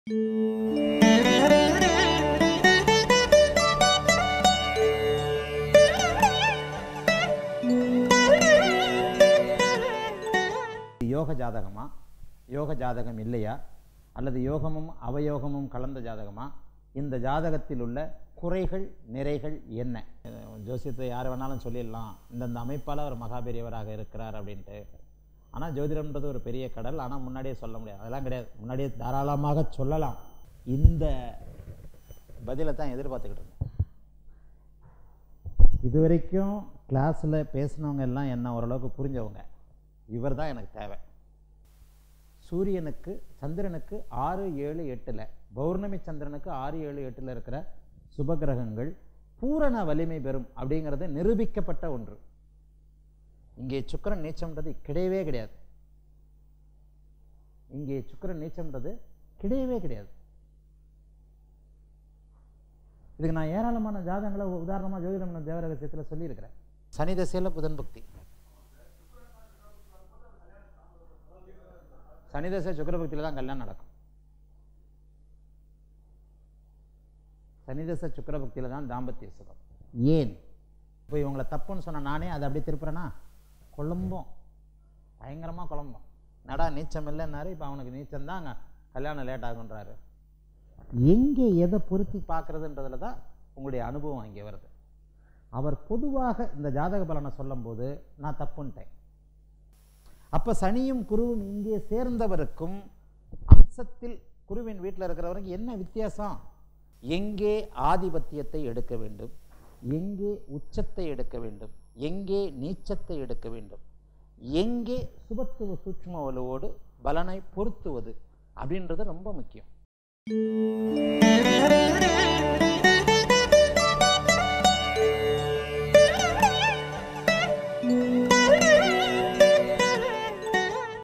யோக ஜாதகமா யோக ஜாதகம் இல்லையா அல்லது யோகமும் அவயோகமும் கலந்த ஜாதகமா இந்த ஜாதகத்தில் உள்ள குறைகள் நிறைகள் என்ன அஹ் ஜோசியத்தை யார் வேணாலும் சொல்லிடலாம் இந்தந்த அமைப்பால் அவர் மகாபெரியவராக இருக்கிறார் அப்படின்ட்டு ஆனால் ஜோதிடம்ன்றது ஒரு பெரிய கடல் ஆனால் முன்னாடியே சொல்ல முடியாது அதெல்லாம் கிடையாது முன்னாடியே தாராளமாக சொல்லலாம் இந்த பதிலை தான் எதிர்பார்த்துக்கிட்டு இருந்தேன் இது வரைக்கும் கிளாஸில் பேசினவங்க எல்லாம் என்ன ஓரளவுக்கு புரிஞ்சவங்க இவர் தான் எனக்கு தேவை சூரியனுக்கு சந்திரனுக்கு ஆறு ஏழு எட்டில் பௌர்ணமி சந்திரனுக்கு ஆறு ஏழு எட்டில் இருக்கிற சுபகிரகங்கள் பூரண வலிமை பெறும் அப்படிங்கிறது நிரூபிக்கப்பட்ட ஒன்று இங்கே சுக்கிரன் நீச்சம்ன்றது கிடையவே கிடையாது இங்கே சுக்கிரன் நீச்சம்ன்றது கிடையவே கிடையாது இதுக்கு நான் ஏராளமான ஜாதகங்களை உதாரணமாக ஜோதிடம் தேவ ரகசியத்தில் சொல்லியிருக்கிறேன் சனி தசையில் புதன் பக்தி சனி தசை சுக்கிர பக்தியில் தான் கல்யாணம் நடக்கும் சனி தசை சுக்கிர பக்தியில் தான் தாம்பத்திய சுகம் ஏன் இப்போ இவங்களை தப்புன்னு சொன்ன நானே அதை அப்படியே திருப்புறேனா குழம்பும் பயங்கரமாக குழம்பும் நடா நீச்சம் இல்லைன்னாரு இப்போ அவனுக்கு நீச்சம் தான் கல்யாணம் லேட் ஆகுன்றாரு எங்கே எதை பொருத்தி பார்க்குறதுன்றதுல தான் உங்களுடைய அனுபவம் இங்கே வருது அவர் பொதுவாக இந்த ஜாதக பலனை சொல்லும்போது நான் தப்புன்ட்டேன் அப்போ சனியும் குருவும் இங்கே சேர்ந்தவருக்கும் அம்சத்தில் குருவின் வீட்டில் இருக்கிறவருக்கு என்ன வித்தியாசம் எங்கே ஆதிபத்தியத்தை எடுக்க வேண்டும் எங்கே உச்சத்தை எடுக்க வேண்டும் எங்கே நீச்சத்தை எடுக்க வேண்டும் எங்கே சுபத்துவ சூட்சும வலுவோடு பலனை பொருத்துவது அப்படின்றது ரொம்ப முக்கியம்